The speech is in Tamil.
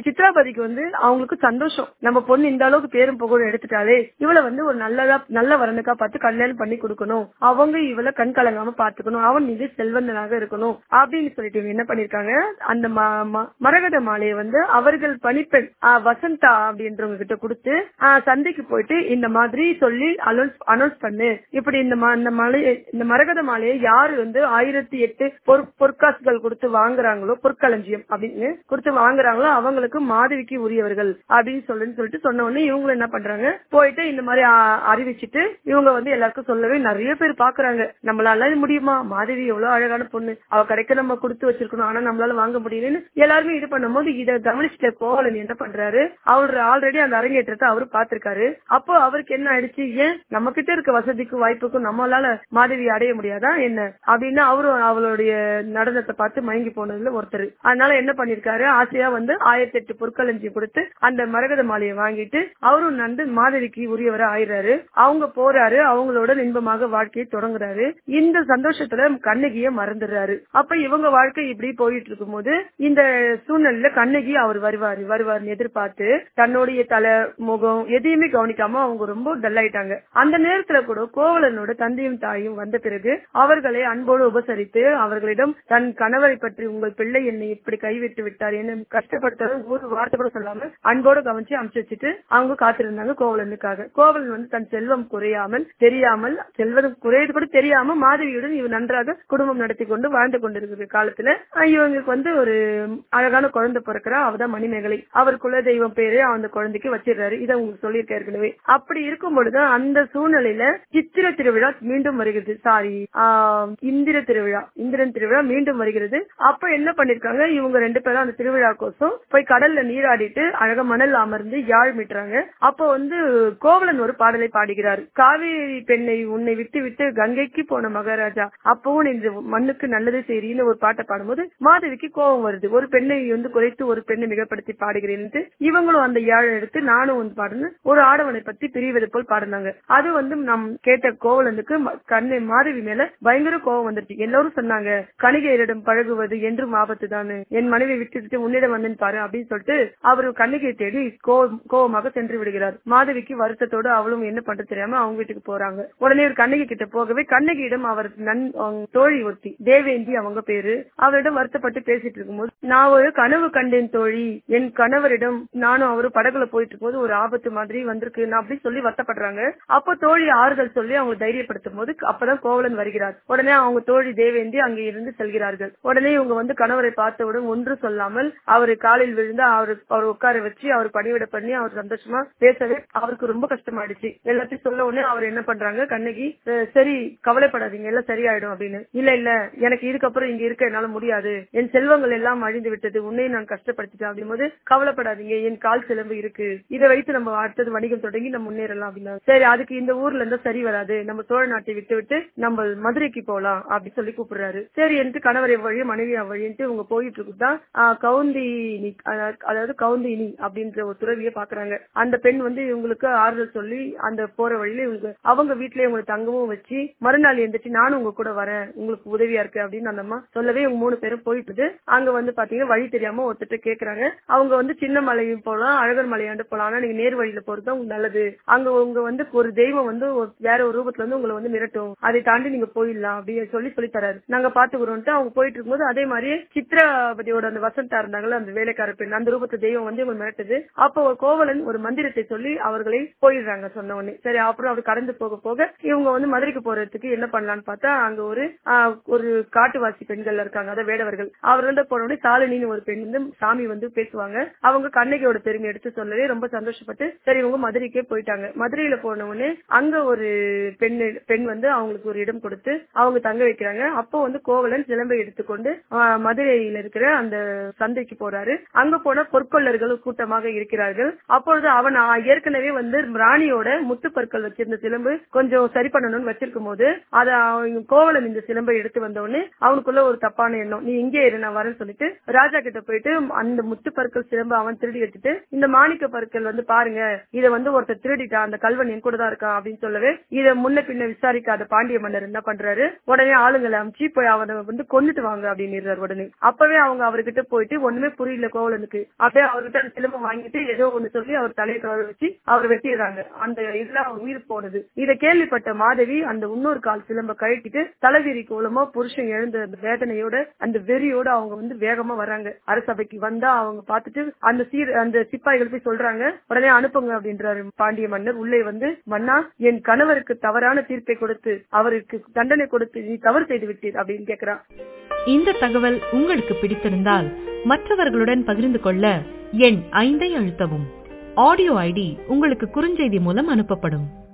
சித்ராபதிக்கு வந்து அவங்களுக்கு சந்தோஷம் நம்ம பொண்ணு இந்த அளவுக்கு பேரும் புகழும் எடுத்துட்டாலே இவளை வந்து ஒரு நல்லதா நல்ல வரனுக்கா பார்த்து கல்யாணம் பண்ணி கொடுக்கணும் அவங்க இவளை கண் கலங்காம பாத்துக்கணும் அவன் மீது செல்வந்தனாக இருக்கணும் அப்படின்னு சொல்லிட்டு இவங்க என்ன பண்ணிருக்காங்க அந்த ம- ம- மரகத மாலையை வந்து அவர்கள் பணிப்பெண் ஆ, வசந்தா அப்படின்றவங்க கிட்ட கொடுத்து ஆ, சந்தைக்கு போயிட்டு இந்த மாதிரி சொல்லி அனௌன்ஸ் அனௌன்ஸ் பண்ணு இப்படி இந்த ம- இந்த மலையை இந்த மரகத மாலையை யாரு வந்து ஆயிரத்தி எட்டு பொற்- பொற்காசுகள் கொடுத்து வாங்குறாங்களோ பொற்களஞ்சியம் அப்படின்னு கொடுத்து வாங்குறாங்களோ அவங்களுக்கு மாதவிக்கு உரியவர்கள் அப்படின்னு சொல்லுன்னு சொல்லிட்டு சொன்ன உடனே இவங்க என்ன பண்றாங்க போயிட்டு இந்த மாதிரி ஆ, அறிவிச்சிட்டு இவங்க வந்து எல்லாருக்கும் சொல்லவே நிறைய பேர் பாக்குறாங்க நம்மளால இது முடியுமா மாதவி எவ்வளவு அழகான பொண்ணு அவ கடைக்கு நம்ம கொடுத்து வச்சிருக்கணும் ஆனா நம்மளால வாங்க முடியலன்னு எல்லாருமே இது பண்ணும்போது இதை கவனிச்சுட்ட கோவலன் என்ன பண்றாரு அவர் ஆல்ரெடி அந்த அரங்கேற்றத்தை அவரு பாத்திருக்காரு அப்போ அவருக்கு என்ன ஆயிடுச்சு ஏன் நம்ம கிட்ட இருக்க வசதிக்கும் வாய்ப்புக்கும் நம்மளால மாதவி அடைய முடியாதா என்ன அப்படின்னு அவரும் அவளுடைய நடனத்தை பார்த்து மயங்கி போனதுல ஒருத்தர் அதனால என்ன பண்ணிருக்காரு ஆசையா வந்து ஆயிரத்தி எட்டு பொற்களஞ்சி கொடுத்து அந்த மரகத மாலையை வாங்கிட்டு அவரும் நந்து மாதவிக்கு உரியவரா ஆயிடுறாரு அவங்க போறாரு அவங்களோட இன்பமாக வாழ்க்கையை தொடங்குறாரு இந்த சந்தோஷத்துல கண்ணகிய மறந்துடுறாரு அப்ப இவங்க வாழ்க்கை இப்படி போயிட்டு இருக்கும்போது இந்த சூழ்நிலையில கண்ணகி அவர் வருவாரு வருவாருன்னு எதிர்பார்த்து தன்னுடைய தலை முகம் எதையுமே கவனிக்காம அவங்க ரொம்ப டல் ஆயிட்டாங்க அந்த நேரத்துல கூட கோவலனோட தந்தையும் தாயும் வந்த பிறகு அவர்களை அன்போடு உபசரித்து அவர்களிடம் தன் கணவரை பற்றி உங்கள் பிள்ளை என்னை இப்படி கைவிட்டு விட்டார் என்ன கஷ்டப்படுத்த ஒரு வார்த்தை கூட சொல்லாம அன்போடு கவனிச்சு அமுச்சு வச்சுட்டு அவங்க காத்திருந்தாங்க கோவலனுக்காக கோவலன் வந்து தன் செல்வம் குறையாமல் தெரியாமல் செல்வம் குறையது கூட தெரியாம மாதவியுடன் இவன் நன்றாக குடும்பம் நடத்தி கொண்டு வாழ்ந்து கொண்டிருக்கிற காலத்துல அஹ் இவங்களுக்கு வந்து ஒரு அழகான குழந்தை பிறக்கிறா அவதான் மணிமேகலை அவர் குல தெய்வம் பேரு அந்த குழந்தைக்கு வச்சிடுறாரு இதை உங்களுக்கு சொல்லியிருக்க ஏற்கனவே அப்படி இருக்கும் பொழுது அந்த சூழ்நிலையில சித்திர திருவிழா மீண்டும் வருகிறது சாரி இந்திர திருவிழா இந்திரன் திருவிழா மீண்டும் வருகிறது அப்ப என்ன பண்ணிருக்காங்க இவங்க ரெண்டு பேரும் அந்த திருவிழா கோசம் போய் கடல்ல நீராடிட்டு அழகா மணல் அமர்ந்து யாழ் மீட்டுறாங்க அப்போ வந்து கோவலன் ஒரு பாடலை பாடுகிறார் காவேரி பெண்ணை உன்னை விட்டு விட்டு கங்கைக்கு போன மகாராஜா அப்பவும் நீ இந்த மண்ணுக்கு நல்லது செய்றீன்னு ஒரு பாட்டை பாடும்போது மாதவிக்கு கோபம் வருது ஒரு பெண்ணை வந்து குறைத்து ஒரு பெண்ணை மிகப்படுத்தி பாடுகிறேன்ட்டு இவங்களும் அந்த யாழை எடுத்து நானும் வந்து பாடுன்னு ஒரு ஆடவனை பத்தி பிரிவது போல் பாடினாங்க அது வந்து நம் கேட்ட கோவலனுக்கு ம- கண்ணு மாதவி மேல பயங்கர கோபம் வந்துருச்சு எல்லாரும் சொன்னாங்க கணிகையரிடம் பழகுவது என்றும் ஆபத்து தானே என் மனைவி விட்டுட்டு உன்னிடம் வந்தேன் பாரு அப்படின்னு சொல்லிட்டு அவர் கண்ணிகையை தேடி கோவம்- கோவமாக சென்று விடுகிறார் மாதவிக்கு வருத்தத்தோடு அவளும் என்ன பண்றது தெரியாம அவங்க வீட்டுக்கு போறாங்க உடனே ஒரு கண்ணகி கிட்ட போகவே கண்ணகியிடம் அவர் நன் அவங்க தோழி ஒருத்தி தேவேந்தி அவங்க பேரு அவரிடம் வருத்தப்பட்டு பேசிட்டு இருக்கும்போது நான் ஒரு கனவு கண்டேன் தோழி என் கணவரிடம் நானும் அவரும் படகுல போயிட்டு இருக்கும்போது ஒரு ஆபத்து மாதிரி வந்திருக்கு நான் அப்படி சொல்லி வருத்தப்படுறாங்க அப்போ தோழி ஆறுதல் சொல்லி அவங்க தைரியப்படுத்தும் போது அப்பதான் கோவலன் வருகிறார் உடனே அவங்க தோழி தேவேந்தி அங்கே இருந்து செல்கிறார்கள் உடனே இவங்க வந்து கணவரை பார்த்தவுடன் ஒன்று சொல்லாமல் அவரை காலில் விழுந்து அவர் அவர் உட்கார வச்சு அவர் பணிவிட பண்ணி அவர் சந்தோஷமா பேசவே அவருக்கு ரொம்ப கஷ்டமாயிடுச்சு எல்லாத்தையும் சொல்ல உடனே அவர் என்ன பண்றாங்க கண்ணகி "அஹ், சரி கவலைப்படாதீங்க எல்லாம் சரியாயிடும் அப்படின்னு இல்ல இல்ல எனக்கு இதுக்கப்புறம் இங்க இருக்க என்னால முடியாது என் செல்வங்கள் எல்லாம் அழிந்து விட்டது உன்னையும் நான் கஷ்டப்படுத்திட்டேன் அப்படிங்கும்போது கவலைப்படாதீங்க என் கால் சிலம்பு இருக்கு இதை வைத்து நம்ம அடுத்தது வணிகம் தொடங்கி நம்ம முன்னேறலாம் அப்படின்னா சரி அதுக்கு இந்த ஊர்ல இருந்தா சரி வராது நம்ம சோழ நாட்டை விட்டு விட்டு நம்ம மதுரைக்கு போலாம் அப்படின்னு சொல்லி கூப்பிடுறாரு சரி என்று கணவர் வழி மனைவி வழின்ட்டு இவங்க போயிட்டு இருக்குதான் கவுந்தினி அதாவது- அதாவது கவுந்தினி அப்படின்ற ஒரு துறவியை பாக்குறாங்க அந்த பெண் வந்து இவங்களுக்கு ஆறுதல் சொல்லி அந்த போற வழியில இவங்க அவங்க வீட்லயே இவங்களை தங்கவும் வச்சு மறுநாள் எந்திரிச்சு நானும் உங்க கூட வரேன் உங்களுக்கு உதவியா இருக்கு அப்படின்னு அந்த அம்மா சொல்லவே இவங்க மூணு பேரும் போயிட்டு அங்க வந்து பாத்தீங்கன்னா வழி தெரியாம ஒருத்தர் கேக்குறாங்க அவங்க வந்து சின்ன மலையும் போலாம் அழகர் மலையாண்டு போலாம் ஆனா நீங்க நேர் வழியில போறது உங்களுக்கு நல்லது அங்க உங்க வந்து ஒரு தெய்வம் வந்து ஒரு- வேற ஒரு ரூபத்துல வந்து உங்களை வந்து மிரட்டும் அதை தாண்டி நீங்க போயிடலாம் அப்படின்னு சொல்லி சொல்லி தராரு நாங்க பாத்துக்கிறோம்ட்டு அவங்க போயிட்டு இருக்கும்போது அதே மாதிரியே சித்ராபதியோட அந்த வசந்தா இருந்தாங்கல்ல அந்த வேலைக்கார பெண் அந்த ரூபத்து தெய்வம் வந்து இவங்க மிரட்டுது அப்போ ஒரு கோவலன் ஒரு மந்திரத்தை சொல்லி அவர்களை போயிடுறாங்க சொன்ன உடனே சரி அப்புறம் அவர் கடந்து போக போக இவங்க வந்து மதுரைக்கு போறதுக்கு என்ன பண்ணலாம்னு பார்த்தா அங்க ஒரு ஆஹ், ஒரு காட்டுவாசி பெண்கள் இருக்காங்க அதாவது வேடவர்கள் அவர்கள்ட்ட போன உடனே சாலினின்னு ஒரு பெண் வந்து சாமி வந்து பேசுவாங்க அவங்க கண்ணகியோட பெருமை எடுத்து சொல்லவே ரொம்ப சந்தோஷப்பட்டு சரி இவங்க மதுரைக்கே போயிட்டாங்க மதுரையில போன உடனே அங்க ஒரு பெண் பெண் வந்து அவங்களுக்கு ஒரு இடம் கொடுத்து அவங்க தங்க வைக்கிறாங்க அப்போ வந்து கோவலன் சிலம்பை எடுத்துக்கொண்டு ஆஹ், மதுரையில இருக்கிற அந்த சந்தைக்கு போறாரு அங்க போன பொற்கொள்ளர்கள் கூட்டமாக இருக்கிறார்கள் அப்பொழுது அவன் ஆ- ஏற்கனவே வந்து ராணியோட முத்து பற்கள் வச்சிருந்த சிலம்பு கொஞ்சம் சரி பண்ணணும்னு வச்சிருக்கும் போது அத அவன் கோவலன் இந்த சிலம்பை எடுத்து வந்த உடனே அவனுக்குள்ள ஒரு தப்பான எண்ணம் நீ இங்கே இரு நான் வரேன்னு சொல்லிட்டு ராஜா கிட்ட போயிட்டு அந்த முத்து பற்கள் சிலம்பு அவன் திருடி வச்சுட்டு இந்த மாணிக்க பற்கள் வந்து பாருங்க இத வந்து ஒருத்தர் திருடிட்டான் அந்த கல்வன் என் கூட தான் இருக்கான் அப்படின்னு சொல்லவே இத முன்ன பின்ன விசாரிக்காத பாண்டிய மன்னர் என்ன பண்றாரு உடனே ஆளுங்களை அனுப்பிச்சு போய் அவனை வந்து கொன்னுட்டு வாங்க அப்படின்னு உடனே அப்பவே அவங்க அவர்கிட்ட போயிட்டு ஒண்ணுமே புரியல கோவலனுக்கு அப்படியே அவர்கிட்ட அந்த சிலம்பம் வாங்கிட்டு ஏதோ ஒண்ணு சொல்லி அவர் தலையை கவர வச்சு அவர் வெட்டிடுறாங்க அந்த இதுல அவர் உயிர் போனது இதை கேள்விப்பட்ட மாதவி அந்த இன்னொரு கால் சிலம்ப கழட்டிட்டு தலைவிரி கோலமா புருஷன் எழுந்த அந்த வேதனையோட அந்த வெறியோட அவங்க வந்து வேகமா வராங்க அரசபைக்கு வந்தா அவங்க பார்த்துட்டு அந்த சீர் அந்த சிப்பாய்கள் போய் சொல்றாங்க உடனே அனுப்புங்க அப்படின்றாரு பாண்டிய மன்னர் உள்ளே வந்து மன்னா என் கணவருக்கு தவறான தீர்ப்பை கொடுத்து அவருக்கு தண்டனை கொடுத்து நீ தவறு செய்து விட்டீர் அப்படின்னு கேக்குறான் இந்த தகவல் உங்களுக்கு பிடித்திருந்தால் மற்றவர்களுடன் பகிர்ந்து கொள்ள எண் ஐந்தை அழுத்தவும் ஆடியோ ஐடி உங்களுக்கு குறுஞ்செய்தி மூலம் அனுப்பப்படும்